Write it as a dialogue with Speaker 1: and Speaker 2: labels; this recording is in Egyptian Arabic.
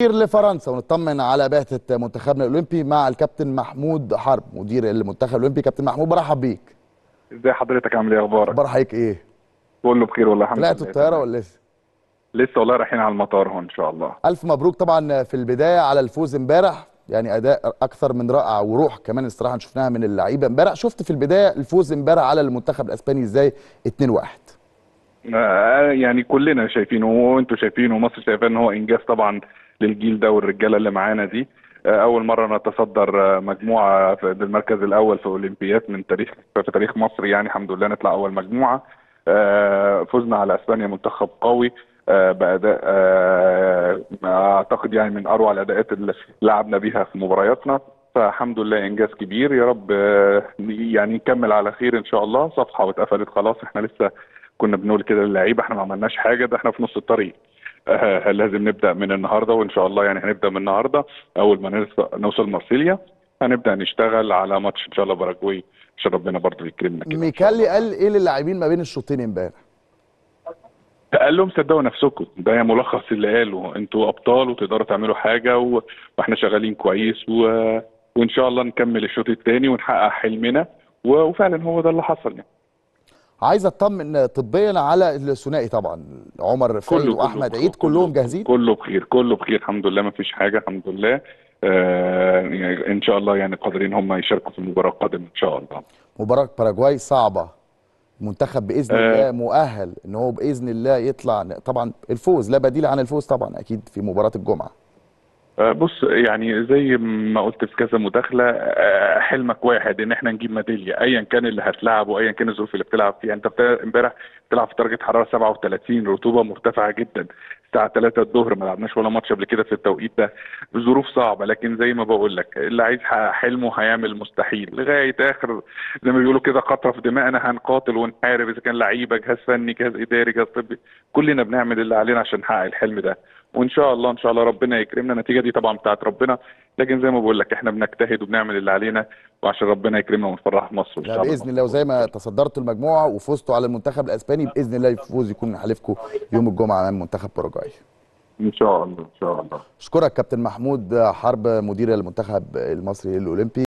Speaker 1: لفرنسا ونطمن على بعثه منتخبنا الاولمبي مع الكابتن محمود حرب مدير المنتخب الاولمبي كابتن محمود برحب بيك
Speaker 2: ازي حضرتك عامل ايه اخبارك
Speaker 1: اخبار حضرتك ايه
Speaker 2: كله بخير والله الحمد لله
Speaker 1: طلعتوا الطياره ولا لسه
Speaker 2: لسه والله رايحين على المطار اهو ان شاء الله
Speaker 1: الف مبروك طبعا في البدايه على الفوز امبارح يعني اداء اكثر من رائع وروح كمان الصراحه شفناها من اللعيبه امبارح شفت في البدايه الفوز امبارح على المنتخب الاسباني ازاي 2-1
Speaker 2: آه يعني كلنا شايفينه وانتوا شايفينه ومصر شايفاه ان هو انجاز طبعا للجيل ده والرجاله اللي معانا دي آه اول مره نتصدر آه مجموعه في المركز الاول في اولمبيات من تاريخ في تاريخ مصر يعني الحمد لله نطلع اول مجموعه آه فزنا على اسبانيا منتخب قوي آه باداء آه اعتقد يعني من اروع الاداءات اللي لعبنا بيها في مبارياتنا فالحمد لله انجاز كبير يا رب آه يعني نكمل على خير ان شاء الله صفحه واتقفلت خلاص احنا لسه كنا بنقول كده للعيبه احنا ما عملناش حاجه ده احنا في نص الطريق آه لازم نبدا من النهارده وان شاء الله يعني هنبدا من النهارده اول ما نوصل مارسيليا هنبدا نشتغل على ماتش ان شاء الله باراجواي عشان ربنا برضه يكرمنا كده
Speaker 1: ميكالي قال ايه للاعبين ما بين الشوطين امبارح
Speaker 2: قال لهم صدقوا نفسكم ده ملخص اللي قاله انتوا ابطال وتقدروا تعملوا حاجه و... واحنا شغالين كويس و... وان شاء الله نكمل الشوط الثاني ونحقق حلمنا و... وفعلا هو ده اللي حصل يعني
Speaker 1: عايز اطمن طبيا على الثنائي طبعا عمر فايد واحمد عيد كلهم جاهزين
Speaker 2: كله بخير كله بخير الحمد لله ما فيش حاجه الحمد لله آه يعني ان شاء الله يعني قادرين هم يشاركوا في المباراه القادمه ان شاء الله
Speaker 1: مباراه باراجواي صعبه المنتخب باذن آه الله مؤهل ان هو باذن الله يطلع طبعا الفوز لا بديل عن الفوز طبعا اكيد في مباراه الجمعه
Speaker 2: بص يعني زي ما قلت في كذا مداخله حلمك واحد ان احنا نجيب ميداليه ايا كان اللي هتلعب وايا كان الظروف اللي بتلعب فيها انت امبارح بتلعب في درجه حراره 37 رطوبه مرتفعه جدا الساعه 3 الظهر ما لعبناش ولا ماتش قبل كده في التوقيت ده ظروف صعبه لكن زي ما بقول لك اللي عايز يحقق حلمه هيعمل مستحيل لغايه اخر زي ما بيقولوا كده قطره في دمائنا هنقاتل ونحارب اذا كان لعيبه جهاز فني جهاز اداري جهاز طبي كلنا بنعمل اللي علينا عشان نحقق الحلم ده وان شاء الله ان شاء الله ربنا يكرمنا النتيجه دي طبعا بتاعت ربنا لكن زي ما بقول لك احنا بنجتهد وبنعمل اللي علينا وعشان ربنا يكرمنا ونفرح مصر
Speaker 1: ان شاء الله باذن الله وزي ما تصدرتوا المجموعه وفزتوا على المنتخب الاسباني باذن الله الفوز يكون حليفكم يوم الجمعه امام منتخب باراجواي
Speaker 2: ان شاء الله ان شاء الله
Speaker 1: اشكرك كابتن محمود حرب مدير المنتخب المصري الاولمبي